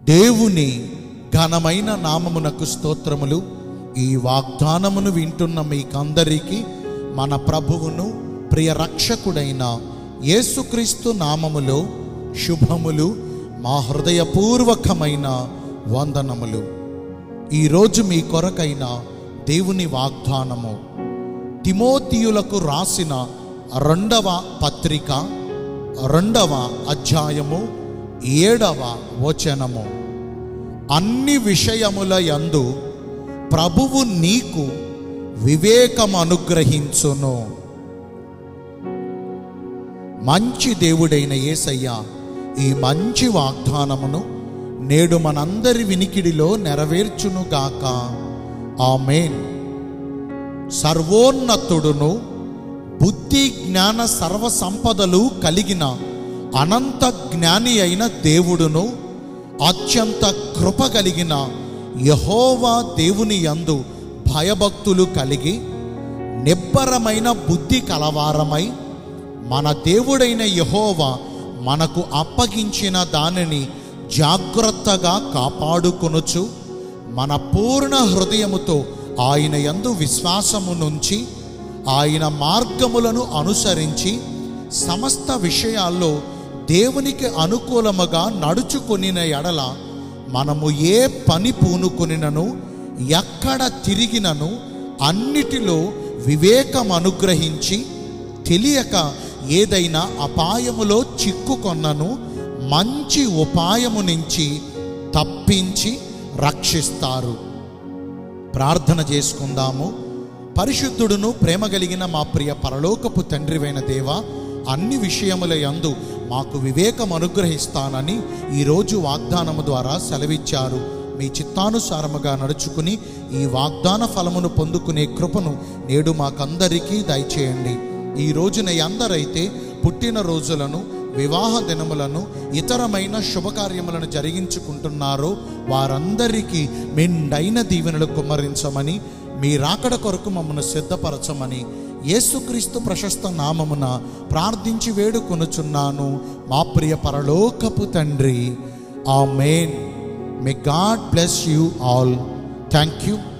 దేవుని ఘనమైన నామమునకు స్తోత్రములు ఈ వాగ్దానమును వింటున్న మీకందరికీ మన ప్రభువును ప్రియ రక్షకుడైన యేసుక్రీస్తు నామములో శుభములు మా హృదయపూర్వకమైన వందనములు ఈరోజు మీ కొరకైన దేవుని వాగ్దానము తిమోతియులకు రాసిన రెండవ పత్రిక రెండవ అధ్యాయము ఏడవ వచనము అన్ని విషయముల యందు ప్రభువు నీకు వివేకం అనుగ్రహించును మంచి దేవుడైన యేసయ్య ఈ మంచి వాగ్దానమును నేడు మనందరి వినికిడిలో నెరవేర్చునుగాక ఆమెన్ సర్వోన్నతుడును బుద్ధి జ్ఞాన సర్వ సంపదలు కలిగిన అనంత జ్ఞాని అయిన దేవుడును అత్యంత కృప కలిగిన యహోవా దేవుని యందు భయభక్తులు కలిగి నిబ్బరమైన బుద్ధి కలవారమై మన దేవుడైన యహోవా మనకు అప్పగించిన దానిని జాగ్రత్తగా కాపాడుకొనుచు మన పూర్ణ హృదయముతో ఆయన యందు విశ్వాసము నుంచి ఆయన మార్గములను అనుసరించి సమస్త విషయాల్లో దేవునికి అనుకూలముగా నడుచుకొనిన ఎడల మనము ఏ పని పూనుకొనినను ఎక్కడ తిరిగినను అన్నిటిలో వివేకం అనుగ్రహించి తెలియక ఏదైనా అపాయములో చిక్కుకొన్నను మంచి ఉపాయము నుంచి తప్పించి రక్షిస్తారు ప్రార్థన చేసుకుందాము పరిశుద్ధుడును ప్రేమ కలిగిన మా ప్రియ పరలోకపు తండ్రివైన దేవ అన్ని విషయముల యందు మాకు వివేకం అనుగ్రహిస్తానని ఈరోజు వాగ్దానము ద్వారా సెలవిచ్చారు మీ చిత్తానుసారముగా నడుచుకుని ఈ వాగ్దాన ఫలమును పొందుకునే కృపను నేడు మాకందరికీ దయచేయండి ఈ రోజున ఎందరైతే పుట్టిన రోజులను వివాహ దినములను ఇతరమైన శుభకార్యములను జరిగించుకుంటున్నారో వారందరికీ మెండైన దీవెనలు కుమ్మరించమని మీ రాకడ కొరకు మమ్మను సిద్ధపరచమని యేసుక్రీస్తు ప్రశస్త నామమున ప్రార్థించి వేడుకొనుచున్నాను మా ప్రియ పరలోకపు తండ్రి amen may God bless you all thank you